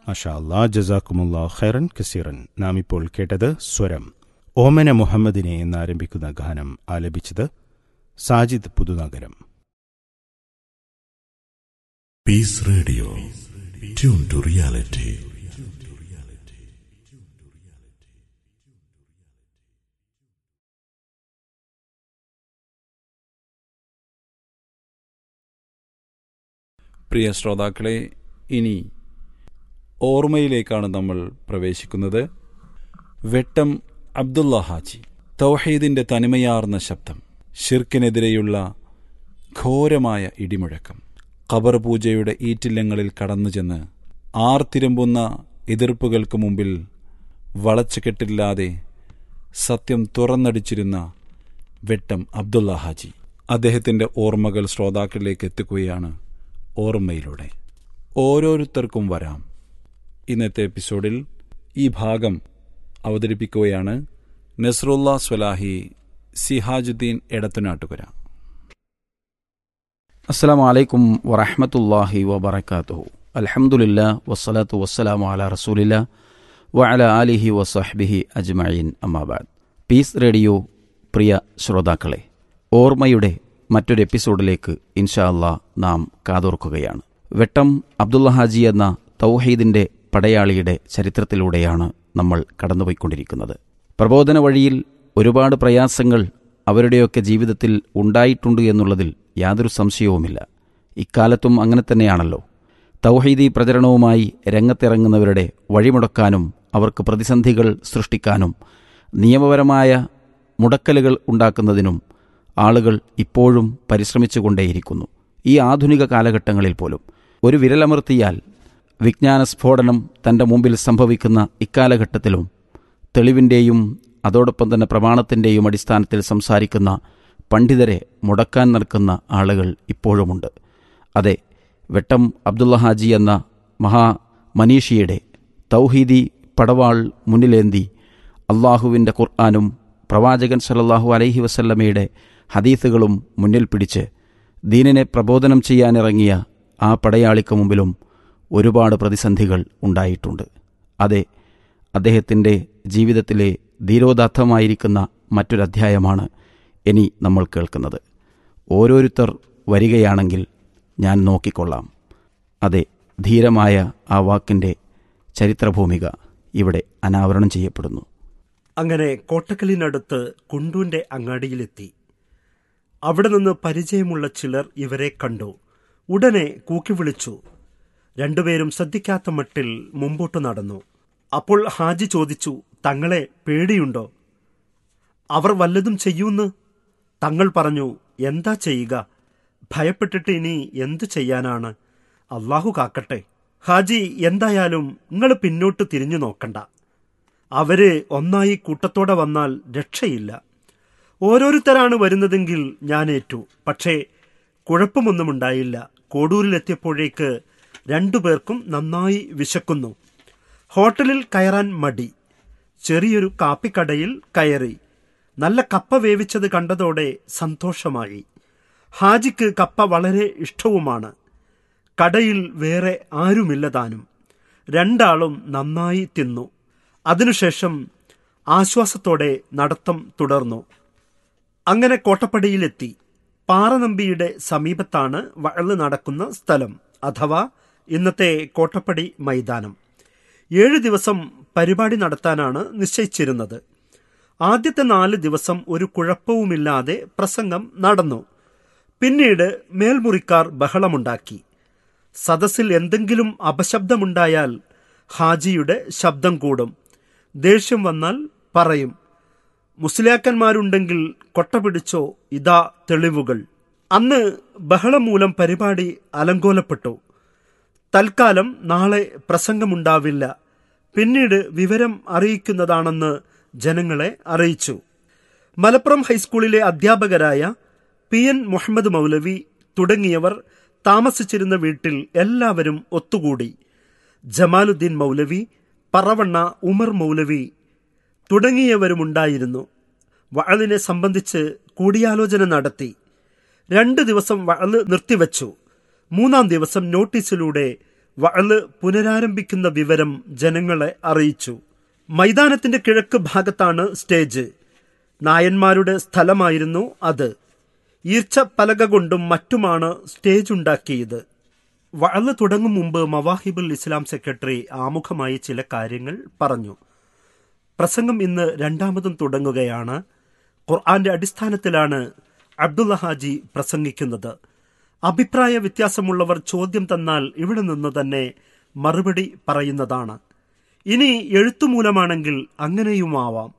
മഷാ അല്ലാ ജസാക്കുമുല്ലാ ഖൈറൻ കസീറൻ നാം ഇപ്പോൾ കേട്ടത് സ്വരം ഓമന മുഹമ്മദിനെ എന്നാരംഭിക്കുന്ന ഗാനം ആലപിച്ചത് Sajid Puthunagaram Peace Radio. Tune to reality. പ്രിയ ശ്രോതാക്കളെ ഇനി ഓർമ്മയിലേക്കാണ് നമ്മൾ പ്രവേശിക്കുന്നത് വെട്ടം അബ്ദുള്ള ഹാജി തൗഹീദിന്റെ തനിമയാർന്ന ശബ്ദം ഷിർക്കിനെതിരെയുള്ള ഘോരമായ ഇടിമുഴക്കം ഖബർ പൂജയുടെ ഈറ്റില്ലങ്ങളിൽ കടന്നു ചെന്ന് ആർത്തിരമ്പുന്ന എതിർപ്പുകൾക്ക് മുമ്പിൽ വളച്ചുകെട്ടില്ലാതെ സത്യം തുറന്നടിച്ചിരുന്ന വെട്ടം അബ്ദുള്ള ഹാജി അദ്ദേഹത്തിന്റെ ഓർമ്മകൾ ശ്രോതാക്കളിലേക്ക് എത്തിക്കുകയാണ് ഓർമ്മയിലൂടെ ഓരോരുത്തർക്കും വരാം ഇന്നത്തെ എപ്പിസോഡിൽ ഈ ഭാഗം അവതരിപ്പിക്കുകയാണ് നസ്രുല്ല സ്വലാഹി സിഹാജുദ്ദീൻ എടത്തുനാട്ടുകര അസ്സാം വലൈക്കും വറഹമത്തല്ലാഹി വബർക്കാത്തുഹു അലഹമുല്ല വസ്സലാത്തു വസ്സലാമു അല റസൂലില്ല വഅല ആലിഹി വസഹ്ബിഹി അജ്മഈൻ അമ്മാബാദ് പീസ് റേഡിയോ പ്രിയ ശ്രോതാക്കളെ ഓർമ്മയുടെ മറ്റൊരു എപ്പിസോഡിലേക്ക് ഇൻഷാ അല്ലാ നാം കാതോർക്കുകയാണ് വെട്ടം അബ്ദുള്ള ഹാജി എന്ന തൗഹീദിന്റെ പടയാളിയുടെ ചരിത്രത്തിലൂടെയാണ് നമ്മൾ കടന്നുപോയിക്കൊണ്ടിരിക്കുന്നത് പ്രബോധന വഴിയിൽ ഒരുപാട് പ്രയാസങ്ങൾ അവരുടെയൊക്കെ ജീവിതത്തിൽ ഉണ്ടായിട്ടുണ്ട് എന്നുള്ളതിൽ യാതൊരു സംശയവുമില്ല ഇക്കാലത്തും അങ്ങനെ തന്നെയാണല്ലോ തൗഹീദി പ്രചരണവുമായി രംഗത്തിറങ്ങുന്നവരുടെ വഴിമുടക്കാനും അവർക്ക് പ്രതിസന്ധികൾ സൃഷ്ടിക്കാനും നിയമപരമായ മുടക്കലുകൾ ഉണ്ടാക്കുന്നതിനും ആളുകൾ ഇപ്പോഴും പരിശ്രമിച്ചുകൊണ്ടേയിരിക്കുന്നു ഈ ആധുനിക കാലഘട്ടങ്ങളിൽ പോലും ഒരു വിരലമർത്തിയാൽ വിജ്ഞാന സ്ഫോടനം തൻ്റെ മുമ്പിൽ സംഭവിക്കുന്ന ഇക്കാലഘട്ടത്തിലും തെളിവിൻ്റെയും അതോടൊപ്പം തന്നെ പ്രമാണത്തിൻ്റെയും അടിസ്ഥാനത്തിൽ സംസാരിക്കുന്ന പണ്ഡിതരെ മുടക്കാൻ നിൽക്കുന്ന ആളുകൾ ഇപ്പോഴുമുണ്ട് അതെ വെട്ടം അബ്ദുള്ള ഹാജി എന്ന മഹാ മനീഷിയുടെ തൗഹീദി പടവാൾ മുന്നിലേന്തി അള്ളാഹുവിൻ്റെ ഖുർആാനും പ്രവാചകൻ സല്ലല്ലാഹു അലൈഹി വസല്ലമയുടെ ഹദീസുകളും മുന്നിൽ പിടിച്ച് ദീനിനെ പ്രബോധനം ചെയ്യാനിറങ്ങിയ ആ പടയാളിക്ക് മുമ്പിലും ഒരുപാട് പ്രതിസന്ധികൾ ഉണ്ടായിട്ടുണ്ട് അതെ അദ്ദേഹത്തിൻ്റെ ജീവിതത്തിലെ ധീരോദാത്തമായിരിക്കുന്ന മറ്റൊരധ്യായമാണ് ഇനി നമ്മൾ കേൾക്കുന്നത് ഓരോരുത്തർ വരികയാണെങ്കിൽ ഞാൻ നോക്കിക്കൊള്ളാം അതെ ധീരമായ ആ വാക്കിൻ്റെ ചരിത്രഭൂമിക ഇവിടെ അനാവരണം ചെയ്യപ്പെടുന്നു അങ്ങനെ കോട്ടക്കലിനടുത്ത് കുണ്ടൂന്റെ അങ്ങാടിയിലെത്തി അവിടെ നിന്ന് പരിചയമുള്ള ചിലർ ഇവരെ കണ്ടു ഉടനെ കൂക്കി വിളിച്ചു രണ്ടുപേരും ശ്രദ്ധിക്കാത്ത മട്ടിൽ മുമ്പോട്ട് നടന്നു അപ്പോൾ ഹാജി ചോദിച്ചു തങ്ങളെ പേടിയുണ്ടോ അവർ വല്ലതും ചെയ്യൂന്ന് തങ്ങൾ പറഞ്ഞു എന്താ ചെയ്യുക ഭയപ്പെട്ടിട്ട് ഇനി എന്തു ചെയ്യാനാണ് അള്ളാഹു കാക്കട്ടെ ഹാജി എന്തായാലും നിങ്ങൾ പിന്നോട്ട് തിരിഞ്ഞു നോക്കണ്ട അവര് ഒന്നായി കൂട്ടത്തോടെ വന്നാൽ രക്ഷയില്ല ഓരോരുത്തരാണ് വരുന്നതെങ്കിൽ ഞാൻ ഏറ്റു പക്ഷേ കുഴപ്പമൊന്നുമുണ്ടായില്ല കോടൂരിലെത്തിയപ്പോഴേക്ക് രണ്ടുപേർക്കും നന്നായി വിശക്കുന്നു ഹോട്ടലിൽ കയറാൻ മടി ചെറിയൊരു കാപ്പിക്കടയിൽ കയറി നല്ല കപ്പ വേവിച്ചത് കണ്ടതോടെ സന്തോഷമായി ഹാജിക്ക് കപ്പ വളരെ ഇഷ്ടവുമാണ് കടയിൽ വേറെ ആരുമില്ല താനും രണ്ടാളും നന്നായി തിന്നു അതിനുശേഷം ആശ്വാസത്തോടെ നടത്തം തുടർന്നു അങ്ങനെ കോട്ടപ്പടിയിലെത്തി പാറനമ്പിയുടെ സമീപത്താണ് വഴല് നടക്കുന്ന സ്ഥലം അഥവാ ഇന്നത്തെ കോട്ടപ്പടി മൈതാനം ഏഴ് ദിവസം പരിപാടി നടത്താനാണ് നിശ്ചയിച്ചിരുന്നത് ആദ്യത്തെ നാല് ദിവസം ഒരു കുഴപ്പവുമില്ലാതെ പ്രസംഗം നടന്നു പിന്നീട് മേൽമുറിക്കാർ ബഹളമുണ്ടാക്കി സദസ്സിൽ എന്തെങ്കിലും അപശബ്ദമുണ്ടായാൽ ഹാജിയുടെ ശബ്ദം കൂടും ദേഷ്യം വന്നാൽ പറയും മുസ്ലിയാക്കന്മാരുണ്ടെങ്കിൽ കൊട്ട പിടിച്ചോ ഇതാ തെളിവുകൾ അന്ന് ബഹളം മൂലം പരിപാടി അലങ്കോലപ്പെട്ടു തൽക്കാലം നാളെ പ്രസംഗമുണ്ടാവില്ല പിന്നീട് വിവരം അറിയിക്കുന്നതാണെന്ന് ജനങ്ങളെ അറിയിച്ചു മലപ്പുറം ഹൈസ്കൂളിലെ അധ്യാപകരായ പി എൻ മുഹമ്മദ് മൗലവി തുടങ്ങിയവർ താമസിച്ചിരുന്ന വീട്ടിൽ എല്ലാവരും ഒത്തുകൂടി ജമാലുദ്ദീൻ മൗലവി പറവണ്ണ ഉമർ മൗലവി തുടങ്ങിയവരുമുണ്ടായിരുന്നു വഴലിനെ സംബന്ധിച്ച് കൂടിയാലോചന നടത്തി രണ്ട് ദിവസം വഴല് നിർത്തിവച്ചു മൂന്നാം ദിവസം നോട്ടീസിലൂടെ വഅല് പുനരാരംഭിക്കുന്ന വിവരം ജനങ്ങളെ അറിയിച്ചു മൈതാനത്തിന്റെ കിഴക്ക് ഭാഗത്താണ് സ്റ്റേജ് നായന്മാരുടെ സ്ഥലമായിരുന്നു അത് ഈർച്ച പലക കൊണ്ടും മറ്റുമാണ് സ്റ്റേജ് ഉണ്ടാക്കിയത് വഅല് തുടങ്ങും മുമ്പ് മവാഹിബുൽ ഇസ്ലാം സെക്രട്ടറി ആമുഖമായി ചില കാര്യങ്ങൾ പറഞ്ഞു പ്രസംഗം ഇന്ന് രണ്ടാമതും തുടങ്ങുകയാണ് ഖുർആന്റെ അടിസ്ഥാനത്തിലാണ് അബ്ദുള്ള ഹാജി പ്രസംഗിക്കുന്നത് അഭിപ്രായ വ്യത്യാസമുള്ളവർ ചോദ്യം തന്നാൽ ഇവിടെ നിന്ന് തന്നെ മറുപടി പറയുന്നതാണ് ഇനി എഴുത്തുമൂലമാണെങ്കിൽ അങ്ങനെയുമാവാം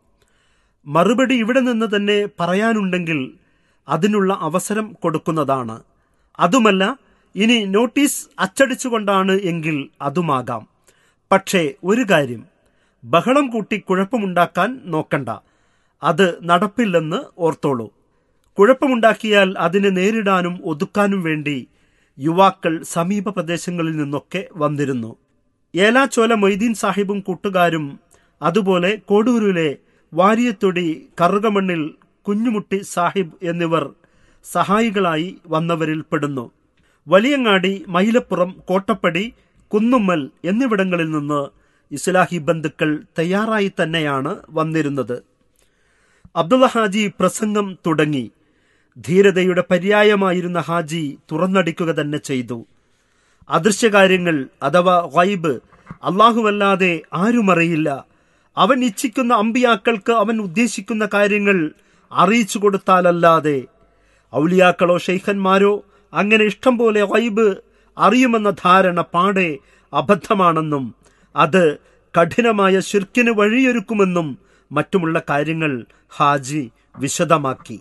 മറുപടി ഇവിടെ നിന്ന് തന്നെ പറയാനുണ്ടെങ്കിൽ അതിനുള്ള അവസരം കൊടുക്കുന്നതാണ് അതുമല്ല ഇനി നോട്ടീസ് അച്ചടിച്ചുകൊണ്ടാണ് എങ്കിൽ അതുമാകാം പക്ഷേ ഒരു കാര്യം ബഹളം കൂട്ടി കുഴപ്പമുണ്ടാക്കാൻ നോക്കണ്ട അത് നടപ്പില്ലെന്ന് ഓർത്തോളൂ കുഴപ്പമുണ്ടാക്കിയാൽ അതിനെ നേരിടാനും ഒതുക്കാനും വേണ്ടി യുവാക്കൾ സമീപ പ്രദേശങ്ങളിൽ നിന്നൊക്കെ വന്നിരുന്നു ഏലാച്ചോല മൊയ്തീൻ സാഹിബും കൂട്ടുകാരും അതുപോലെ കോടൂരിലെ വാരിയത്തൊടി കറുകമണ്ണിൽ കുഞ്ഞുമുട്ടി സാഹിബ് എന്നിവർ സഹായികളായി വന്നവരിൽ പെടുന്നു വലിയങ്ങാടി മൈലപ്പുറം കോട്ടപ്പടി കുന്നുമ്മൽ എന്നിവിടങ്ങളിൽ നിന്ന് ഇസ്ലാഹി ബന്ധുക്കൾ തയ്യാറായി തന്നെയാണ് വന്നിരുന്നത് അബ്ദുള്ള ഹാജി പ്രസംഗം തുടങ്ങി ധീരതയുടെ പര്യായമായിരുന്ന ഹാജി തുറന്നടിക്കുക തന്നെ ചെയ്തു അദൃശ്യകാര്യങ്ങൾ അഥവാ വൈബ് അള്ളാഹുവല്ലാതെ ആരുമറിയില്ല അവൻ ഇച്ഛിക്കുന്ന അമ്പിയാക്കൾക്ക് അവൻ ഉദ്ദേശിക്കുന്ന കാര്യങ്ങൾ അറിയിച്ചു കൊടുത്താലല്ലാതെ ഔലിയാക്കളോ ഷെയ്ഖന്മാരോ അങ്ങനെ ഇഷ്ടം പോലെ വൈബ് അറിയുമെന്ന ധാരണ പാടെ അബദ്ധമാണെന്നും അത് കഠിനമായ ശിർക്കിന് വഴിയൊരുക്കുമെന്നും മറ്റുമുള്ള കാര്യങ്ങൾ ഹാജി വിശദമാക്കി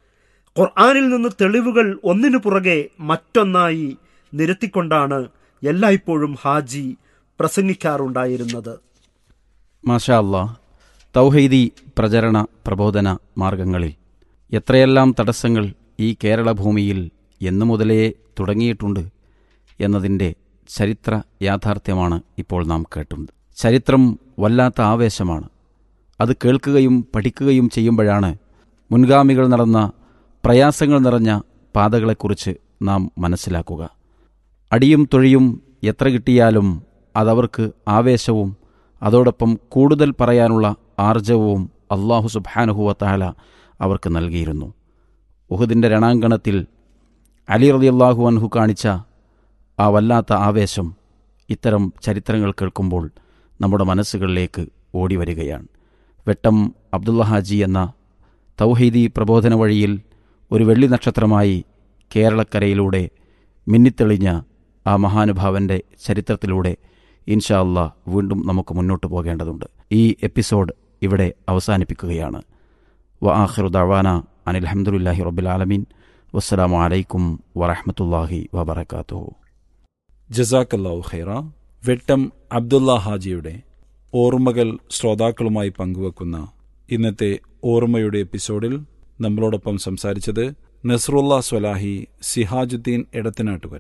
ഖുർആാനിൽ നിന്ന് തെളിവുകൾ ഒന്നിനു പുറകെ മറ്റൊന്നായി നിരത്തിക്കൊണ്ടാണ് എല്ലായ്പ്പോഴും ഹാജി പ്രസംഗിക്കാറുണ്ടായിരുന്നത് മാഷാ അല്ലാ തൗഹീദി പ്രചരണ പ്രബോധന മാർഗങ്ങളിൽ എത്രയെല്ലാം തടസ്സങ്ങൾ ഈ കേരള ഭൂമിയിൽ എന്നു മുതലേ തുടങ്ങിയിട്ടുണ്ട് എന്നതിൻ്റെ ചരിത്ര യാഥാർത്ഥ്യമാണ് ഇപ്പോൾ നാം കേട്ടത് ചരിത്രം വല്ലാത്ത ആവേശമാണ് അത് കേൾക്കുകയും പഠിക്കുകയും ചെയ്യുമ്പോഴാണ് മുൻഗാമികൾ നടന്ന പ്രയാസങ്ങൾ നിറഞ്ഞ പാതകളെക്കുറിച്ച് നാം മനസ്സിലാക്കുക അടിയും തൊഴിയും എത്ര കിട്ടിയാലും അതവർക്ക് ആവേശവും അതോടൊപ്പം കൂടുതൽ പറയാനുള്ള ആർജവവും അള്ളാഹു സുബാനുഹുവ താല അവർക്ക് നൽകിയിരുന്നു ഉഹുദിൻ്റെ രണാങ്കണത്തിൽ അലി റതി അള്ളാഹു അൻഹു കാണിച്ച ആ വല്ലാത്ത ആവേശം ഇത്തരം ചരിത്രങ്ങൾ കേൾക്കുമ്പോൾ നമ്മുടെ മനസ്സുകളിലേക്ക് ഓടി വരികയാണ് വെട്ടം അബ്ദുള്ള ഹാജി എന്ന തൗഹീദി പ്രബോധന വഴിയിൽ ഒരു വെള്ളി നക്ഷത്രമായി കേരളക്കരയിലൂടെ മിന്നിത്തെളിഞ്ഞ ആ മഹാനുഭാവൻ്റെ ചരിത്രത്തിലൂടെ ഇൻഷാ അല്ലാ വീണ്ടും നമുക്ക് മുന്നോട്ട് പോകേണ്ടതുണ്ട് ഈ എപ്പിസോഡ് ഇവിടെ അവസാനിപ്പിക്കുകയാണ് വ ആഖിറു ദവാന അനിൽ അഹമ്മദുല്ലാഹി റബ്ബിൽ ആലമീൻ വസ്സലാമു അലൈക്കും വറഹമത്തല്ലാഹി വബർക്കാത്തു ജസാക്കല്ലാഹു ഖൈറ വെട്ടം അബ്ദുള്ള ഹാജിയുടെ ഓർമ്മകൾ ശ്രോതാക്കളുമായി പങ്കുവെക്കുന്ന ഇന്നത്തെ ഓർമ്മയുടെ എപ്പിസോഡിൽ നമ്മളോടൊപ്പം സംസാരിച്ചത് നസ്രുല്ല സ്വലാഹി സിഹാജുദ്ദീൻ എടത്തനാട്ടുകര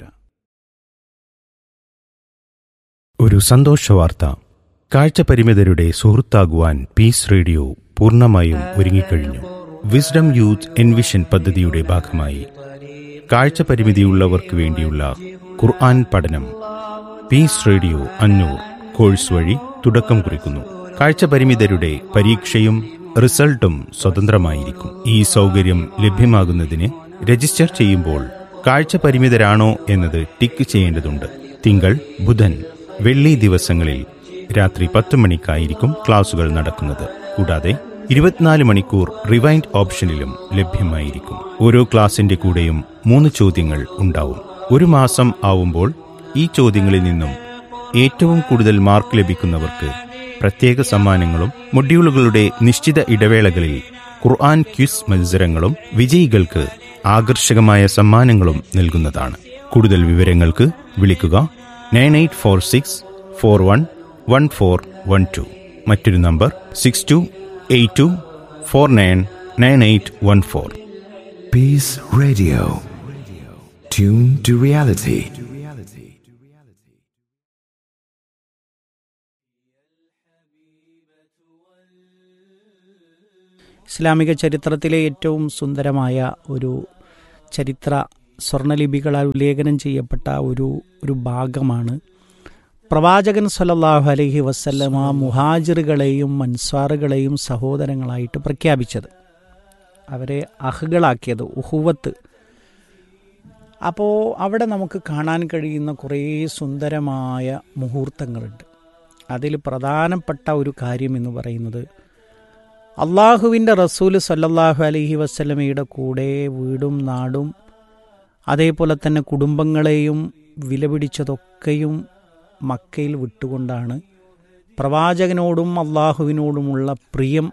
ഒരു സന്തോഷവാർത്ത കാഴ്ചപരിമിതരുടെ സുഹൃത്താകുവാൻ പീസ് റേഡിയോ പൂർണ്ണമായും ഒരുങ്ങിക്കഴിഞ്ഞു വിസ്ഡം യൂത്ത് എൻവിഷൻ പദ്ധതിയുടെ ഭാഗമായി കാഴ്ചപരിമിതിയുള്ളവർക്ക് വേണ്ടിയുള്ള ഖുർആൻ പഠനം പീസ് റേഡിയോ അന്നൂർ കോഴ്സ് വഴി തുടക്കം കുറിക്കുന്നു കാഴ്ചപരിമിതരുടെ പരീക്ഷയും റിസൾട്ടും സ്വതന്ത്രമായിരിക്കും ഈ സൗകര്യം ലഭ്യമാകുന്നതിന് രജിസ്റ്റർ ചെയ്യുമ്പോൾ കാഴ്ചപരിമിതരാണോ എന്നത് ടിക്ക് ചെയ്യേണ്ടതുണ്ട് തിങ്കൾ ബുധൻ വെള്ളി ദിവസങ്ങളിൽ രാത്രി പത്ത് മണിക്കായിരിക്കും ക്ലാസുകൾ നടക്കുന്നത് കൂടാതെ ഇരുപത്തിനാല് മണിക്കൂർ റിവൈൻഡ് ഓപ്ഷനിലും ലഭ്യമായിരിക്കും ഓരോ ക്ലാസിന്റെ കൂടെയും മൂന്ന് ചോദ്യങ്ങൾ ഉണ്ടാവും ഒരു മാസം ആവുമ്പോൾ ഈ ചോദ്യങ്ങളിൽ നിന്നും ഏറ്റവും കൂടുതൽ മാർക്ക് ലഭിക്കുന്നവർക്ക് പ്രത്യേക സമ്മാനങ്ങളും മൊഡ്യൂളുകളുടെ നിശ്ചിത ഇടവേളകളിൽ ഖുർആൻ ക്വിസ് മത്സരങ്ങളും വിജയികൾക്ക് ആകർഷകമായ സമ്മാനങ്ങളും നൽകുന്നതാണ് കൂടുതൽ വിവരങ്ങൾക്ക് വിളിക്കുക nine eight four six four one one four one two മറ്റൊരു number six two eight two four nine nine eight one four Peace Radio. Tune to reality. ഇസ്ലാമിക ചരിത്രത്തിലെ ഏറ്റവും സുന്ദരമായ ഒരു ചരിത്ര സ്വർണലിപികളാൽ ഉല്ലേഖനം ചെയ്യപ്പെട്ട ഒരു ഒരു ഭാഗമാണ് പ്രവാചകൻ സല്ലല്ലാഹു അലൈഹി വസല്ലമ മുഹാജിറുകളെയും മൻസ്വാറുകളെയും സഹോദരങ്ങളായിട്ട് പ്രഖ്യാപിച്ചത് അവരെ അഹുകളാക്കിയത് ഉഹുവത്ത് അപ്പോൾ അവിടെ നമുക്ക് കാണാൻ കഴിയുന്ന കുറേ സുന്ദരമായ മുഹൂർത്തങ്ങളുണ്ട് അതിൽ പ്രധാനപ്പെട്ട ഒരു കാര്യം എന്ന് പറയുന്നത് അള്ളാഹുവിൻ്റെ റസൂല് സല്ലല്ലാഹു അലൈഹി വസ്ലമയുടെ കൂടെ വീടും നാടും അതേപോലെ തന്നെ കുടുംബങ്ങളെയും വിലപിടിച്ചതൊക്കെയും മക്കയിൽ വിട്ടുകൊണ്ടാണ് പ്രവാചകനോടും അള്ളാഹുവിനോടുമുള്ള പ്രിയം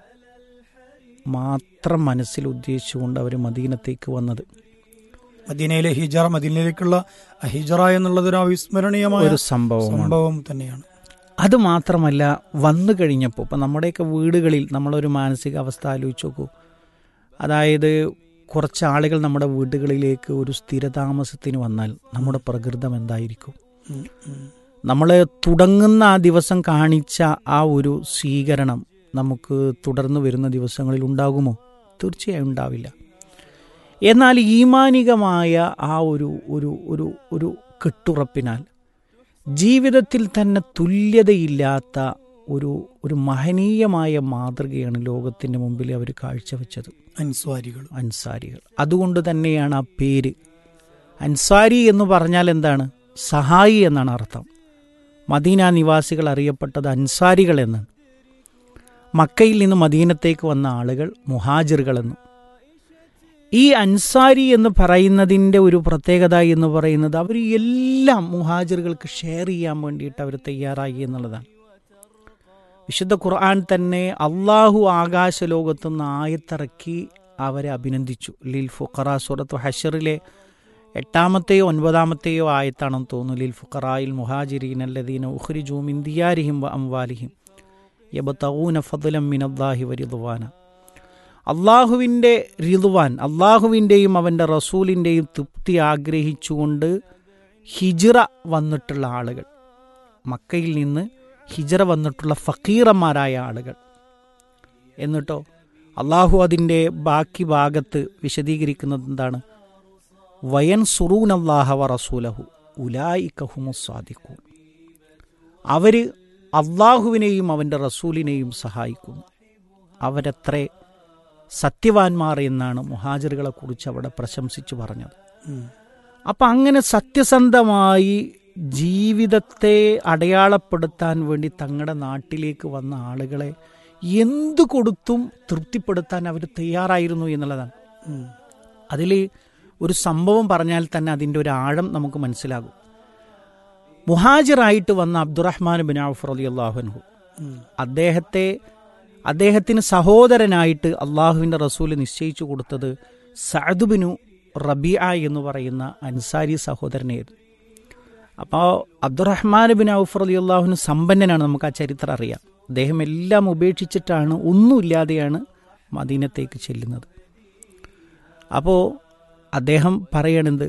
മാത്രം മനസ്സിൽ ഉദ്ദേശിച്ചുകൊണ്ട് അവർ മദീനത്തേക്ക് വന്നത് മദീനയിലെ ഹിജറ മദീനയിലേക്കുള്ള ഹിജറ എന്നുള്ളത് ഒരു അവിസ്മരണീയമായ ഒരു സംഭവമാണ് സംഭവം തന്നെയാണ് അത് മാത്രമല്ല വന്നു കഴിഞ്ഞപ്പോൾ ഇപ്പം നമ്മുടെയൊക്കെ വീടുകളിൽ നമ്മളൊരു മാനസികാവസ്ഥ ആലോചിച്ച് നോക്കൂ അതായത് കുറച്ച് ആളുകൾ നമ്മുടെ വീടുകളിലേക്ക് ഒരു സ്ഥിരതാമസത്തിന് വന്നാൽ നമ്മുടെ പ്രകൃതം എന്തായിരിക്കും ഉം, ഉം. നമ്മൾ തുടങ്ങുന്ന ആ ദിവസം കാണിച്ച ആ ഒരു സ്വീകരണം നമുക്ക് തുടർന്ന് വരുന്ന ദിവസങ്ങളിൽ ഉണ്ടാകുമോ തീർച്ചയായും ഉണ്ടാവില്ല എന്നാൽ ഈമാനികമായ ആ ഒരു ഒരു ഒരു ഒരു കെട്ടുറപ്പിനാൽ ജീവിതത്തിൽ തന്നെ തുല്യതയില്ലാത്ത ഒരു ഒരു മഹനീയമായ മാതൃകയാണ് ലോകത്തിൻ്റെ മുമ്പിൽ അവർ കാഴ്ചവെച്ചത് അൻസ്വാരികൾ അൻസാരികൾ അതുകൊണ്ട് തന്നെയാണ് ആ പേര് അൻസാരി എന്ന് പറഞ്ഞാൽ എന്താണ് സഹായി എന്നാണ് അർത്ഥം മദീന നിവാസികൾ അറിയപ്പെട്ടത് അൻസാരികൾ എന്നാണ് മക്കയിൽ നിന്ന് മദീനത്തേക്ക് വന്ന ആളുകൾ മുഹാജിറുകൾ എന്നും ഈ അൻസാരി എന്ന് പറയുന്നതിൻ്റെ ഒരു പ്രത്യേകത എന്ന് പറയുന്നത് അവർ എല്ലാം മുഹാജിറുകൾക്ക് ഷെയർ ചെയ്യാൻ വേണ്ടിയിട്ട് അവർ തയ്യാറായി എന്നുള്ളതാണ് വിശുദ്ധ ഖുർആൻ തന്നെ അള്ളാഹു ആകാശ ലോകത്തുനിന്ന് ആയത്തിറക്കി അവരെ അഭിനന്ദിച്ചു ലിൽ ഫുഖറ സൂറത്ത് ഹഷറിലെ എട്ടാമത്തെയോ ഒൻപതാമത്തെയോ ആയത്താണെന്ന് തോന്നുന്നു ലിൽ ഫുഖറായിൽ മുഹാജിരീൻ അല്ലദീന ഉഖ്രിജു മിൻ ദിയാരിഹിം വ അംവാലിഹിം യബതഊന ഫദ്ലം മിനല്ലാഹി വരിദ്വാന അള്ളാഹുവിൻ്റെ റിദ്വാൻ അള്ളാഹുവിൻ്റെയും അവൻ്റെ റസൂലിൻ്റെയും തൃപ്തി ആഗ്രഹിച്ചുകൊണ്ട് ഹിജിറ വന്നിട്ടുള്ള ആളുകൾ മക്കയിൽ നിന്ന് ഹിജറ വന്നിട്ടുള്ള ഫക്കീറന്മാരായ ആളുകൾ എന്നിട്ടോ അള്ളാഹു അതിൻ്റെ ബാക്കി ഭാഗത്ത് വിശദീകരിക്കുന്നത് എന്താണ് വയൻ സുറൂൻ അള്ളാഹ വ റസൂലഹു ഉലായി കഹുമു സാധിക്കൂ അവർ അള്ളാഹുവിനെയും അവൻ്റെ റസൂലിനെയും സഹായിക്കുന്നു അവരെത്ര സത്യവാന്മാർ എന്നാണ് മുഹാജിറുകളെ കുറിച്ച് അവിടെ പ്രശംസിച്ചു പറഞ്ഞത് അപ്പം അങ്ങനെ സത്യസന്ധമായി ജീവിതത്തെ അടയാളപ്പെടുത്താൻ വേണ്ടി തങ്ങളുടെ നാട്ടിലേക്ക് വന്ന ആളുകളെ എന്തു കൊടുത്തും തൃപ്തിപ്പെടുത്താൻ അവർ തയ്യാറായിരുന്നു എന്നുള്ളതാണ് അതിൽ ഒരു സംഭവം പറഞ്ഞാൽ തന്നെ അതിൻ്റെ ഒരു ആഴം നമുക്ക് മനസ്സിലാകും മുഹാജിറായിട്ട് വന്ന അബ്ദുറഹ്മാൻ ബിൻ ഔഫ് അലി അള്ളാഹുൻഹു അദ്ദേഹത്തെ അദ്ദേഹത്തിന് സഹോദരനായിട്ട് അള്ളാഹുവിൻ്റെ റസൂല് നിശ്ചയിച്ചു കൊടുത്തത് സഅദുബിനു റബിയ എന്ന് പറയുന്ന അൻസാരി സഹോദരനായിരുന്നു അപ്പോൾ അബ്ദുറഹ്മാൻ ബിൻ ഔഫ് അലി അള്ളാഹുവിന് സമ്പന്നനാണ് നമുക്ക് ആ ചരിത്രം അറിയാം അദ്ദേഹം എല്ലാം ഉപേക്ഷിച്ചിട്ടാണ് ഒന്നുമില്ലാതെയാണ് മദീനത്തേക്ക് ചെല്ലുന്നത് അപ്പോൾ അദ്ദേഹം പറയണത്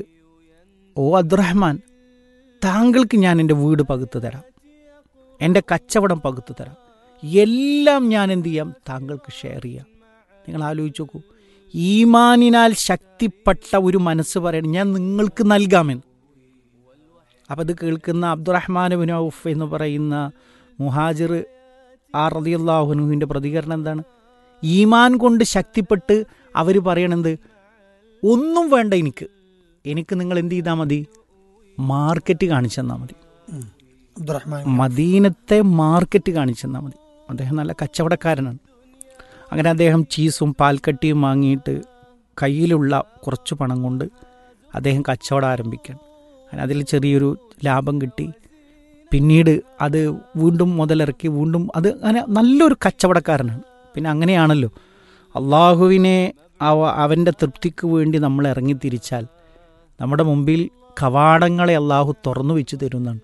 ഓ അബ്ദുറഹ്മാൻ താങ്കൾക്ക് ഞാൻ എൻ്റെ വീട് പകുത്തു തരാം എൻ്റെ കച്ചവടം പകുത്തു തരാം എല്ലാം ഞാൻ എന്ത് ചെയ്യാം താങ്കൾക്ക് ഷെയർ ചെയ്യാം നിങ്ങൾ ആലോചിച്ച് നോക്കൂ ഈമാനിനാൽ ശക്തിപ്പെട്ട ഒരു മനസ്സ് പറയണം ഞാൻ നിങ്ങൾക്ക് നൽകാമെന്ന് അപ്പം ഇത് കേൾക്കുന്ന അബ്ദുറഹ്മാൻ ബിൻ ഔഫ് എന്ന് പറയുന്ന മുഹാജിർ ആ റതിയല്ലാഹുനുവിൻ്റെ പ്രതികരണം എന്താണ് ഈമാൻ കൊണ്ട് ശക്തിപ്പെട്ട് അവർ പറയണത് ഒന്നും വേണ്ട എനിക്ക് എനിക്ക് നിങ്ങൾ എന്ത് ചെയ്താൽ മതി മാർക്കറ്റ് കാണിച്ചു തന്നാൽ മതി അബ്ദുറഹ്മാൻ മദീനത്തെ മാർക്കറ്റ് കാണിച്ചു തന്നാൽ മതി അദ്ദേഹം നല്ല കച്ചവടക്കാരനാണ് അങ്ങനെ അദ്ദേഹം ചീസും പാൽക്കട്ടിയും വാങ്ങിയിട്ട് കയ്യിലുള്ള കുറച്ച് പണം കൊണ്ട് അദ്ദേഹം കച്ചവടം ആരംഭിക്കുകയാണ് അങ്ങനെ അതിൽ ചെറിയൊരു ലാഭം കിട്ടി പിന്നീട് അത് വീണ്ടും മുതലിറക്കി വീണ്ടും അത് അങ്ങനെ നല്ലൊരു കച്ചവടക്കാരനാണ് പിന്നെ അങ്ങനെയാണല്ലോ അള്ളാഹുവിനെ അവ അവൻ്റെ തൃപ്തിക്ക് വേണ്ടി നമ്മൾ ഇറങ്ങി തിരിച്ചാൽ നമ്മുടെ മുമ്പിൽ കവാടങ്ങളെ അള്ളാഹു തുറന്നു വെച്ച് തരുന്നതാണ്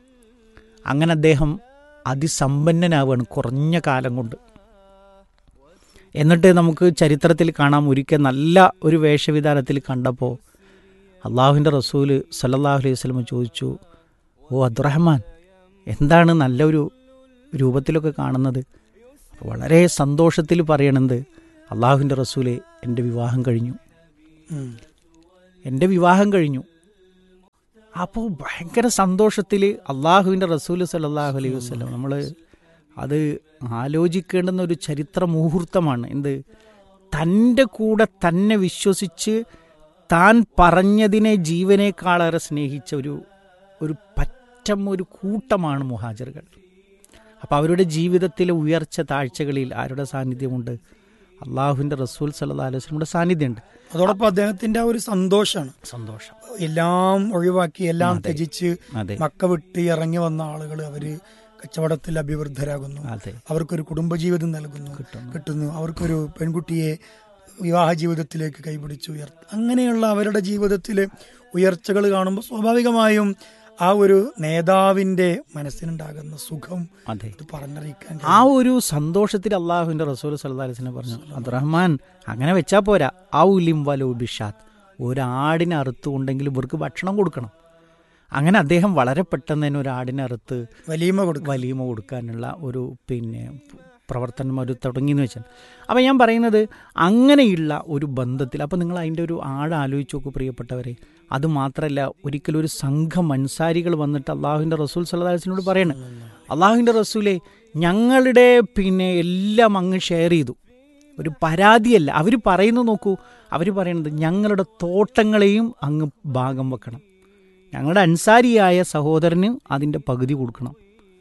അങ്ങനെ അദ്ദേഹം അതിസമ്പന്നനാവുകയാണ് കുറഞ്ഞ കാലം കൊണ്ട് എന്നിട്ട് നമുക്ക് ചരിത്രത്തിൽ കാണാം ഒരിക്കൽ നല്ല ഒരു വേഷവിധാനത്തിൽ കണ്ടപ്പോൾ അള്ളാഹുവിൻ്റെ റസൂല് സല്ലല്ലാഹു അലൈഹി വസല്ലം ചോദിച്ചു ഓ അബ്ദുറഹ്മാൻ എന്താണ് നല്ലൊരു രൂപത്തിലൊക്കെ കാണുന്നത് അപ്പോൾ വളരെ സന്തോഷത്തിൽ പറയണത് അള്ളാഹുവിൻ്റെ റസൂലെ എൻ്റെ വിവാഹം കഴിഞ്ഞു എൻ്റെ വിവാഹം കഴിഞ്ഞു അപ്പോൾ ഭയങ്കര സന്തോഷത്തിൽ അള്ളാഹുവിൻ്റെ റസൂൽ സല്ലാഹു അലൈഹി വസ്ലം നമ്മൾ അത് ആലോചിക്കേണ്ടുന്ന ഒരു ചരിത്ര മുഹൂർത്തമാണ് എന്ത് തൻ്റെ കൂടെ തന്നെ വിശ്വസിച്ച് താൻ പറഞ്ഞതിനെ ജീവനേക്കാളേറെ സ്നേഹിച്ച ഒരു ഒരു പറ്റം ഒരു കൂട്ടമാണ് മുഹാജറുകൾ അപ്പോൾ അവരുടെ ജീവിതത്തിലെ ഉയർച്ച താഴ്ചകളിൽ ആരുടെ സാന്നിധ്യമുണ്ട് അള്ളാഹുവിൻ്റെ റസൂൽ സല്ലാ അലൈഹി വസ്ലമിയുടെ സാന്നിധ്യമുണ്ട് അതോടൊപ്പം അദ്ദേഹത്തിന്റെ ആ ഒരു സന്തോഷമാണ് സന്തോഷം എല്ലാം ഒഴിവാക്കി എല്ലാം അതെ. ത്യജിച്ച് അതെ മക്ക വിട്ട് ഇറങ്ങി വന്ന ആളുകൾ അവര് കച്ചവടത്തിൽ അഭിവൃദ്ധരാകുന്നു അതെ അവർക്കൊരു കുടുംബജീവിതം നൽകുന്നു കിട്ടുന്നു. കിട്ടുന്നു അവർക്കൊരു പെൺകുട്ടിയെ വിവാഹ ജീവിതത്തിലേക്ക് കൈപിടിച്ച് ഉയർത്തി അങ്ങനെയുള്ള അവരുടെ ജീവിതത്തിലെ ഉയർച്ചകൾ കാണുമ്പോൾ സ്വാഭാവികമായും ആ ഒരു നേതാവിന്റെ മനസ്സിനുണ്ടാകുന്ന സുഖം അതെ ഇത് പറഞ്ഞറിയിക്കാൻ ആ ഒരു സന്തോഷത്തിൽ അള്ളാഹുവിന്റെ റസൂൽ സല്ലല്ലാഹു അലൈഹി വസല്ലം പറഞ്ഞു അബ്ദുറഹ്മാൻ അങ്ങനെ വെച്ചാ പോരാ ഔലിം വലോ ബിഷാത്ത് ഒരാടിനെ അറുത്തുകൊണ്ടെങ്കിൽ ഇവർക്ക് ഭക്ഷണം കൊടുക്കണം അങ്ങനെ അദ്ദേഹം വളരെ പെട്ടെന്ന് തന്നെ ഒരു ആടിനെ അറുത്ത് വലീമ കൊടുക്കുക വലീമ കൊടുക്കാനുള്ള ഒരു പിന്നെ പ്രവർത്തനം അവർ തുടങ്ങിയെന്ന് വെച്ചാൽ അപ്പം ഞാൻ പറയുന്നത് അങ്ങനെയുള്ള ഒരു ബന്ധത്തിൽ അപ്പം നിങ്ങൾ അതിൻ്റെ ഒരു ആഴം ആലോചിച്ച് നോക്കൂ പ്രിയപ്പെട്ടവരെ അത് മാത്രമല്ല ഒരിക്കലും ഒരു സംഘം അൻസാരികൾ വന്നിട്ട് അള്ളാഹുവിൻ്റെ റസൂൽ സല്ലാസിനോട് പറയണം അള്ളാഹുവിൻ്റെ റസൂലെ ഞങ്ങളുടെ പിന്നെ എല്ലാം അങ്ങ് ഷെയർ ചെയ്തു ഒരു പരാതിയല്ല അവർ പറയുന്നത് നോക്കൂ അവർ പറയുന്നത് ഞങ്ങളുടെ തോട്ടങ്ങളെയും അങ്ങ് ഭാഗം വെക്കണം ഞങ്ങളുടെ അൻസാരിയായ സഹോദരന് അതിൻ്റെ പകുതി കൊടുക്കണം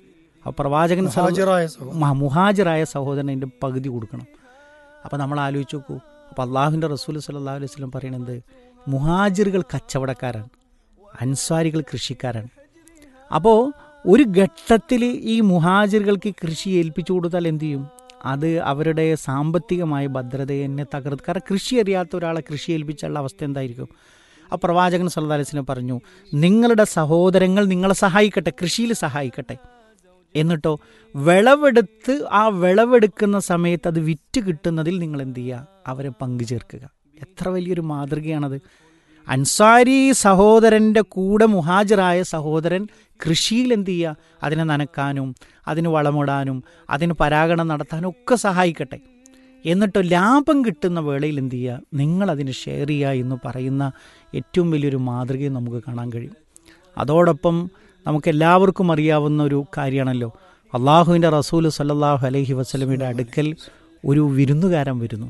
ആ പ്രവാചകൻ സല്ലല്ലാഹു ഹാജറായ സഹോദരൻ മ- മുഹാജിറായ സഹോദരൻ അതിൻ്റെ പകുതി കൊടുക്കണം അപ്പോൾ നമ്മൾ ആലോചിച്ച് നോക്കൂ അപ്പോൾ അള്ളാഹുവിൻ്റെ റസൂൽ സല്ലാ അലൈഹി സ്വലം പറയണത് മുഹാജിറുകൾ കച്ചവടക്കാരാണ് അൻസ്വാരികൾ കൃഷിക്കാരാണ് അപ്പോൾ ഒരു ഘട്ടത്തിൽ ഈ മുഹാജിറുകൾക്ക് കൃഷി ഏൽപ്പിച്ചു കൊടുത്താൽ എന്ത് ചെയ്യും അത് അവരുടെ സാമ്പത്തികമായ ഭദ്രതയെ തന്നെ തകർത്ത് കാരണം കൃഷി അറിയാത്ത ഒരാളെ കൃഷി ഏൽപ്പിച്ചുള്ള അവസ്ഥ എന്തായിരിക്കും ആ പ്രവാചകൻ സല്ലല്ലാഹു അലൈഹി വസല്ലം പറഞ്ഞു നിങ്ങളുടെ സഹോദരങ്ങൾ നിങ്ങളെ സഹായിക്കട്ടെ കൃഷിയിൽ സഹായിക്കട്ടെ എന്നിട്ടോ വിളവെടുത്ത് ആ വിളവെടുക്കുന്ന സമയത്ത് അത് വിറ്റ് കിട്ടുന്നതിൽ നിങ്ങൾ എന്ത് ചെയ്യുക അവരെ പങ്കു ചേർക്കുക എത്ര വലിയൊരു മാതൃകയാണത് അൻസാരി സഹോദരൻ്റെ കൂടെ മുഹാജിറായ സഹോദരൻ കൃഷിയിൽ എന്ത് ചെയ്യുക അതിനെ നനക്കാനും അതിന് വളമിടാനും അതിന് പരാഗണം നടത്താനും ഒക്കെ സഹായിക്കട്ടെ എന്നിട്ടോ ലാഭം കിട്ടുന്ന വേളയിൽ എന്ത് ചെയ്യുക നിങ്ങളതിന് ഷെയർ ചെയ്യുക എന്ന് പറയുന്ന ഏറ്റവും വലിയൊരു മാതൃകയും നമുക്ക് കാണാൻ കഴിയും അതോടൊപ്പം നമുക്ക് എല്ലാവർക്കും അറിയാവുന്ന ഒരു കാര്യമാണല്ലോ അള്ളാഹുവിൻ്റെ റസൂൽ സല്ലല്ലാഹു അലൈഹി വസ്ലമയുടെ അടുക്കൽ ഒരു വിരുന്നുകാരൻ വരുന്നു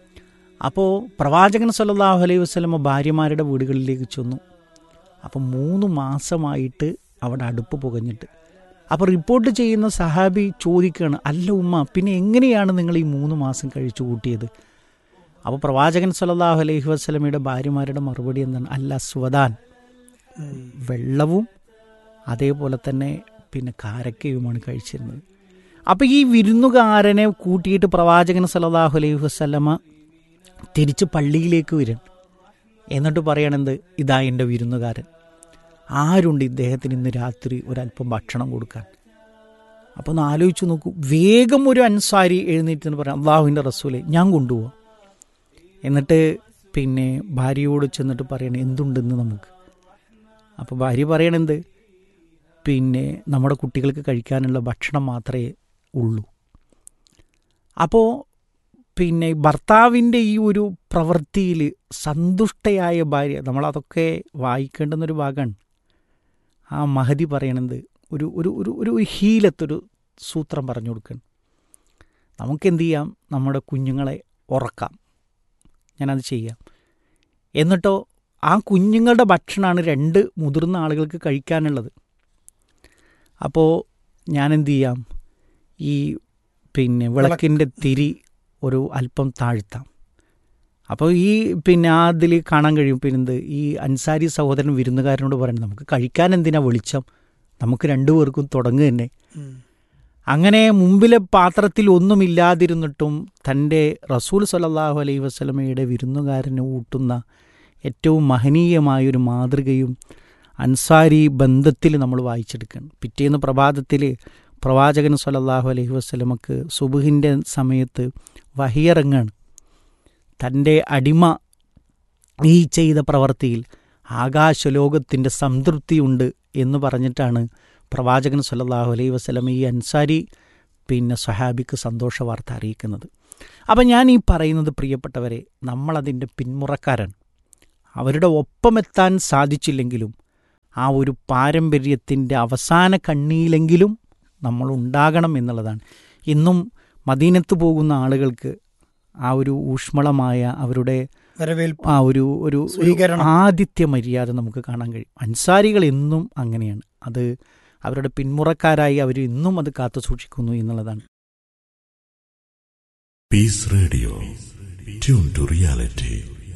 അപ്പോൾ പ്രവാചകൻ സല്ലല്ലാഹു അലൈഹി വസ്ലമ ഭാര്യമാരുടെ വീടുകളിലേക്ക് ചെന്നു അപ്പം മൂന്ന് മാസമായിട്ട് അവിടെ അടുപ്പ് പുകഞ്ഞിട്ട് അപ്പോൾ റിപ്പോർട്ട് ചെയ്യുന്ന സഹാബി ചോദിക്കുകയാണ് അല്ല ഉമ്മ പിന്നെ എങ്ങനെയാണ് നിങ്ങൾ ഈ മൂന്ന് മാസം കഴിച്ചു കൂട്ടിയത് അപ്പോൾ പ്രവാചകൻ സല്ലല്ലാഹു അലൈഹി വസ്ലമയുടെ ഭാര്യമാരുടെ മറുപടി എന്താണ് അല്ല സ്വദാൻ വെള്ളവും അതേപോലെ തന്നെ പിന്നെ കാരക്കയുമാണ് കഴിച്ചിരുന്നത് അപ്പോൾ ഈ വിരുന്നുകാരനെ കൂട്ടിയിട്ട് പ്രവാചകൻ സല്ലല്ലാഹു അലൈഹി വസ്ലമ തിരിച്ച് പള്ളിയിലേക്ക് വരും എന്നിട്ട് പറയണത് ഇതാ എൻ്റെ വിരുന്നുകാരൻ ആരുണ്ട് ഇദ്ദേഹത്തിന് ഇന്ന് രാത്രി ഒരല്പം ഭക്ഷണം കൊടുക്കാൻ അപ്പോൾ ഒന്ന് ആലോചിച്ച് നോക്കൂ വേഗം ഒരു അൻസാരി എഴുന്നേറ്റ് എന്ന് പറയാം അള്ളാഹുവിൻ്റെ റസൂലെ ഞാൻ കൊണ്ടുപോവാം എന്നിട്ട് പിന്നെ ഭാര്യയോട് ചെന്നിട്ട് പറയണേ എന്തുണ്ടെന്ന് നമുക്ക് അപ്പോൾ ഭാര്യ പറയണെന്ത് പിന്നെ നമ്മുടെ കുട്ടികൾക്ക് കഴിക്കാനുള്ള ഭക്ഷണം മാത്രമേ ഉള്ളൂ അപ്പോൾ പിന്നെ ഭർത്താവിൻ്റെ ഈ ഒരു പ്രവൃത്തിയിൽ സന്തുഷ്ടയായ ഭാര്യ നമ്മളതൊക്കെ വായിക്കേണ്ടുന്നൊരു ഭാഗമാണ് ആ മഹതി പറയണത് ഒരു ഒരു ഒരു ഒരു ഹീലത്തൊരു സൂത്രം പറഞ്ഞു കൊടുക്കണം നമുക്കെന്ത് ചെയ്യാം നമ്മുടെ കുഞ്ഞുങ്ങളെ ഉറക്കാം ഞാനത് ചെയ്യാം എന്നിട്ടോ ആ കുഞ്ഞുങ്ങളുടെ ഭക്ഷണമാണ് രണ്ട് മുതിർന്ന ആളുകൾക്ക് കഴിക്കാനുള്ളത് അപ്പോൾ ഞാൻ എന്ത് ചെയ്യാം ഈ പിന്നെ വിളക്കിൻ്റെ തിരി ഒരു അല്പം താഴ്ത്താം അപ്പോൾ ഈ പിന്നെ ആ അതിൽ കാണാൻ കഴിയും പിന്നെ എന്ത് ഈ അൻസാരി സഹോദരൻ വിരുന്നുകാരനോട് പറയുന്നത് നമുക്ക് കഴിക്കാൻ എന്തിനാ വെളിച്ചം നമുക്ക് രണ്ടുപേർക്കും തുടങ്ങുക തന്നെ അങ്ങനെ മുമ്പിലെ പാത്രത്തിൽ ഒന്നുമില്ലാതിരുന്നിട്ടും തൻ്റെ റസൂൽ സല്ലല്ലാഹു അലൈഹി വസല്ലമയുടെ വിരുന്നുകാരന് ഊട്ടുന്ന ഏറ്റവും മഹനീയമായൊരു മാതൃകയും അൻസാരി ബന്ധത്തിൽ നമ്മൾ വായിച്ചെടുക്കണം പിറ്റേന്ന് പ്രഭാതത്തിൽ പ്രവാചകൻ സല്ലല്ലാഹു അലൈഹി വസ്ലമക്ക് സുബുഹിൻ്റെ സമയത്ത് വഹിയിറങ്ങാണ് തൻ്റെ അടിമ ഈ ചെയ്ത പ്രവൃത്തിയിൽ ആകാശലോകത്തിൻ്റെ സംതൃപ്തിയുണ്ട് എന്ന് പറഞ്ഞിട്ടാണ് പ്രവാചകൻ സല്ലല്ലാഹു അലൈഹി വസ്ലം ഈ അൻസാരി പിന്നെ സ്വഹാബിക്ക് സന്തോഷ വാർത്ത അറിയിക്കുന്നത് അപ്പം ഞാൻ ഈ പറയുന്നത് പ്രിയപ്പെട്ടവരെ നമ്മളതിൻ്റെ പിന്മുറക്കാരാണ് അവരുടെ ഒപ്പമെത്താൻ സാധിച്ചില്ലെങ്കിലും ആ ഒരു പാരമ്പര്യത്തിൻ്റെ അവസാന കണ്ണിയിലെങ്കിലും നമ്മൾ ഉണ്ടാകണം എന്നുള്ളതാണ് ഇന്നും മദീനത്ത് പോകുന്ന ആളുകൾക്ക് ആ ഒരു ഊഷ്മളമായ അവരുടെ വരവേൽപ്പ് ആ ഒരു ഒരു ഒരു സ്വീകരണം. ആതിഥ്യ മര്യാദ നമുക്ക് കാണാൻ കഴിയും അൻസാരികൾ എന്നും അങ്ങനെയാണ് അത് അവരുടെ പിന്മുറക്കാരായി അവർ ഇന്നും അത് കാത്തു സൂക്ഷിക്കുന്നു എന്നുള്ളതാണ് Peace Radio. Tune to reality.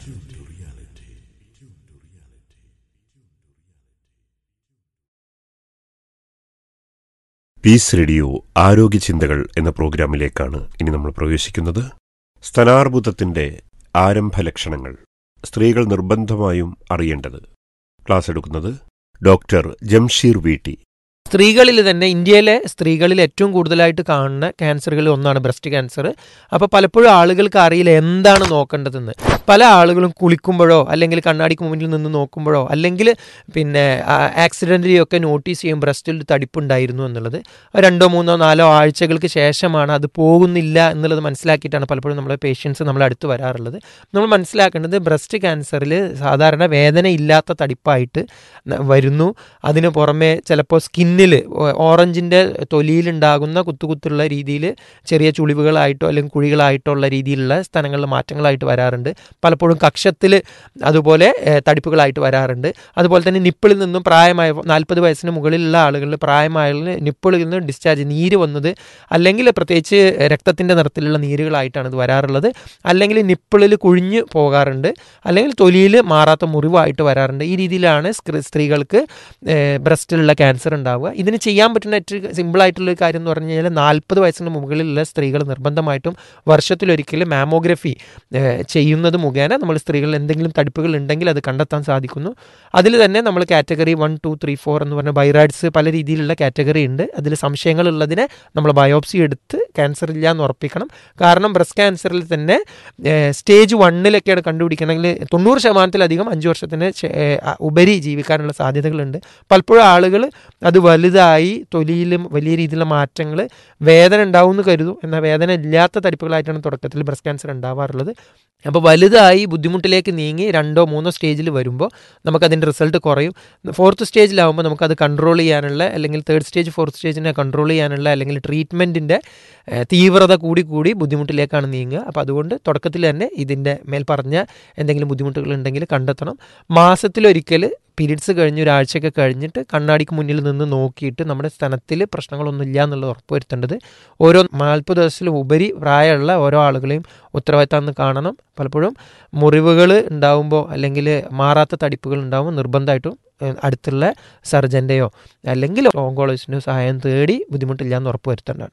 Peace radio ആരോഗ്യ ചിന്തകൾ എന്ന പ്രോഗ്രാമിലേക്കാണ് ഇനി നമ്മൾ പ്രവേശിക്കുന്നത് സ്തനാർബുദത്തിന്റെ ആരംഭ ലക്ഷണങ്ങൾ സ്ത്രീകൾ നിർബന്ധമായും അറിയേണ്ടത് ക്ലാസ് എടുക്കുന്നത് ഡോക്ടർ ജംഷീർ വീട്ടി സ്ത്രീകളിൽ തന്നെ ഇന്ത്യയിലെ സ്ത്രീകളിൽ ഏറ്റവും കൂടുതലായിട്ട് കാണുന്ന ക്യാൻസറുകളിൽ ഒന്നാണ് ബ്രസ്റ്റ് ക്യാൻസർ അപ്പോൾ പലപ്പോഴും ആളുകൾക്ക് അറിയില്ല എന്താണ് നോക്കേണ്ടതെന്ന് പല ആളുകളും കുളിക്കുമ്പോഴോ അല്ലെങ്കിൽ കണ്ണാടിക്ക് മുന്നിൽ നിന്ന് നോക്കുമ്പോഴോ അല്ലെങ്കിൽ പിന്നെ ആക്സിഡൻ്റലി ഒക്കെ നോട്ടീസ് ചെയ്യും ബ്രസ്റ്റിൽ തടിപ്പുണ്ടായിരുന്നു എന്നുള്ളത് രണ്ടോ മൂന്നോ നാലോ ആഴ്ചകൾക്ക് ശേഷമാണ് അത് പോകുന്നില്ല എന്നുള്ളത് മനസ്സിലാക്കിയിട്ടാണ് പലപ്പോഴും നമ്മളെ പേഷ്യൻസ് നമ്മളെ അടുത്ത് വരാറുള്ളത് നമ്മൾ മനസ്സിലാക്കേണ്ടത് ബ്രസ്റ്റ് ക്യാൻസറിൽ സാധാരണ വേദന ഇല്ലാത്ത തടിപ്പായിട്ട് ന- വരുന്നു അതിന് പുറമെ ചിലപ്പോൾ സ്കിന്നിൽ ഓറഞ്ചിൻ്റെ തൊലിയിലുണ്ടാകുന്ന കുത്തുകുത്തുള്ള രീതിയിൽ ചെറിയ ചുളിവുകളായിട്ടോ അല്ലെങ്കിൽ കുഴികളായിട്ടോ ഉള്ള രീതിയിലുള്ള സ്ഥലങ്ങളിൽ മാറ്റങ്ങളായിട്ട് വരാറുണ്ട് പലപ്പോഴും കക്ഷത്തിൽ അതുപോലെ ഏഹ്, തടിപ്പുകളായിട്ട് വരാറുണ്ട് അതുപോലെ തന്നെ നിപ്പിളിൽ നിന്നും പ്രായമായ നാൽപ്പത് വയസ്സിന് മുകളിലുള്ള ആളുകളിൽ പ്രായമായ നിപ്പിളിൽ നിന്ന് ഡിസ്ചാർജ് നീര് വന്നത് അല്ലെങ്കിൽ പ്രത്യേകിച്ച് രക്തത്തിൻ്റെ നിറത്തിലുള്ള നീരുകളായിട്ടാണ് ഇത് വരാറുള്ളത് അല്ലെങ്കിൽ നിപ്പിളിൽ കുഴിഞ്ഞ് പോകാറുണ്ട് അല്ലെങ്കിൽ തൊലിയിൽ മാറാത്ത മുറിവായിട്ട് വരാറുണ്ട് ഈ രീതിയിലാണ് സ്ത്രീ- സ്ത്രീകൾക്ക് ബ്രസ്റ്റിലുള്ള ക്യാൻസർ ഉണ്ടാവുക ഇതിന് ചെയ്യാൻ പറ്റുന്ന ഏറ്റവും സിമ്പിളായിട്ടുള്ള ഒരു കാര്യം എന്ന് പറഞ്ഞു കഴിഞ്ഞാൽ നാൽപ്പത് വയസ്സിന് മുകളിലുള്ള സ്ത്രീകൾ നിർബന്ധമായിട്ടും വർഷത്തിലൊരിക്കൽ മാമോഗ്രഫി ചെയ്യുന്നത് മുഖേന നമ്മൾ സ്ത്രീകളിൽ എന്തെങ്കിലും തടിപ്പുകൾ ഉണ്ടെങ്കിൽ അത് കണ്ടെത്താൻ സാധിക്കുന്നു അതിൽ തന്നെ നമ്മൾ category one two three four എന്ന് പറഞ്ഞ ബൈറാഡ്സ് പല രീതിയിലുള്ള കാറ്റഗറി ഉണ്ട് അതിൽ സംശയങ്ങളുള്ളതിനെ നമ്മൾ ബയോപ്സി എടുത്ത് ക്യാൻസർ ഇല്ല എന്ന് ഉറപ്പിക്കണം കാരണം ബ്രസ്റ്റ് ക്യാൻസറിൽ തന്നെ സ്റ്റേജ് വണ്ണിലൊക്കെയാണ് കണ്ടുപിടിക്കണമെങ്കിൽ തൊണ്ണൂറ് ശതമാനത്തിലധികം അഞ്ച് വർഷത്തിന് ശേ- ഏ, അ- ഉപരി ജീവിക്കാനുള്ള സാധ്യതകളുണ്ട് പലപ്പോഴും ആളുകൾ അത് വലുതായി തൊലിയിലും വലിയ രീതിയിലുള്ള മാറ്റങ്ങൾ വേദന ഉണ്ടാവും എന്ന് കരുതും എന്നാൽ വേദന ഇല്ലാത്ത തടിപ്പുകളായിട്ടാണ് തുടക്കത്തിൽ ബ്രസ്റ്റ് ക്യാൻസർ ഉണ്ടാവാറുള്ളത് അപ്പോൾ വലുതായി ബുദ്ധിമുട്ടിലേക്ക് നീങ്ങി രണ്ടോ മൂന്നോ സ്റ്റേജിൽ വരുമ്പോൾ നമുക്കതിൻ്റെ റിസൾട്ട് കുറയും ഫോർത്ത് സ്റ്റേജിലാവുമ്പോൾ നമുക്കത് കൺട്രോൾ ചെയ്യാനുള്ള അല്ലെങ്കിൽ തേർഡ് സ്റ്റേജ് ഫോർത്ത് സ്റ്റേജിനെ കൺട്രോൾ ചെയ്യാനുള്ള അല്ലെങ്കിൽ ട്രീറ്റ്മെൻറ്റിൻ്റെ തീവ്രത കൂടി കൂടി ബുദ്ധിമുട്ടിലേക്കാണ് നീങ്ങുക അപ്പോൾ അതുകൊണ്ട് തുടക്കത്തിൽ തന്നെ ഇതിൻ്റെ മേൽ പറഞ്ഞ എന്തെങ്കിലും ബുദ്ധിമുട്ടുകൾ ഉണ്ടെങ്കിൽ കണ്ടെത്തണം മാസത്തിലൊരിക്കൽ പീരീഡ്സ് കഴിഞ്ഞ് ഒരാഴ്ചയൊക്കെ കഴിഞ്ഞിട്ട് കണ്ണാടിക്ക് മുന്നിൽ നിന്ന് നോക്കിയിട്ട് നമ്മുടെ സ്ഥലത്തിൽ പ്രശ്നങ്ങളൊന്നും ഇല്ല എന്നുള്ളത് ഉറപ്പുവരുത്തേണ്ടത് ഓരോ നാൽപ്പത് ദിവസത്തിലും ഉപരി പ്രായമുള്ള ഓരോ ആളുകളെയും ഉത്തരവാദിത്തം കാണണം പലപ്പോഴും മുറിവുകൾ ഉണ്ടാവുമ്പോൾ അല്ലെങ്കിൽ മാറാത്ത തടിപ്പുകൾ ഉണ്ടാകുമ്പോൾ നിർബന്ധമായിട്ടും ഏഹ്, അടുത്തുള്ള സർജൻ്റെയോ അല്ലെങ്കിൽ ഓങ്കോളജിസ്റ്റിൻ്റെയോ സഹായം തേടി ബുദ്ധിമുട്ടില്ല എന്ന് ഉറപ്പുവരുത്തേണ്ടതാണ്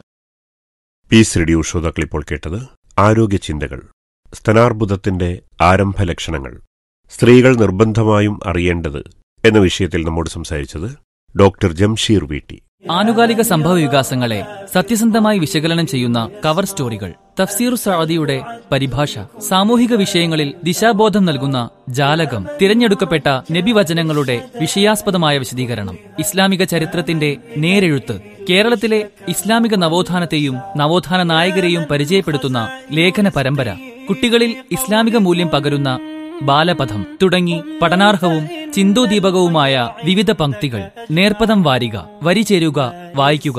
പീസ് റേഡിയോ ശ്രോതാക്കൾ ഇപ്പോൾ കേട്ടത് ആരോഗ്യ ചിന്തകൾ സ്തനാർബുദത്തിന്റെ ആരംഭ ലക്ഷണങ്ങൾ സ്ത്രീകൾ നിർബന്ധമായും അറിയേണ്ടത് എന്ന വിഷയത്തിൽ നമ്മോട് സംസാരിച്ചത് ഡോക്ടർ ജംഷീർ വീട്ടി ആനുകാലിക സംഭവ വികാസങ്ങളെ സത്യസന്ധമായി വിശകലനം ചെയ്യുന്ന കവർ സ്റ്റോറികൾ തഫ്സീർ സഅദിയുടെ പരിഭാഷ സാമൂഹിക വിഷയങ്ങളിൽ ദിശാബോധം നൽകുന്ന ജാലകം തിരഞ്ഞെടുക്കപ്പെട്ട നബിവചനങ്ങളുടെ വിഷയാസ്പദമായ വിശദീകരണം ഇസ്ലാമിക ചരിത്രത്തിന്റെ നേരെഴുത്ത് കേരളത്തിലെ ഇസ്ലാമിക നവോത്ഥാനത്തെയും നവോത്ഥാന നായകരെയും പരിചയപ്പെടുത്തുന്ന ലേഖന പരമ്പര കുട്ടികളിൽ ഇസ്ലാമിക മൂല്യം പകരുന്ന ബാലപഥം തുടങ്ങി പഠനാർഹവും ചിന്തോദീപകവുമായ വിവിധ പംക്തികൾ നേർപ്പദം വാരിക വരി ചേരുക വായിക്കുക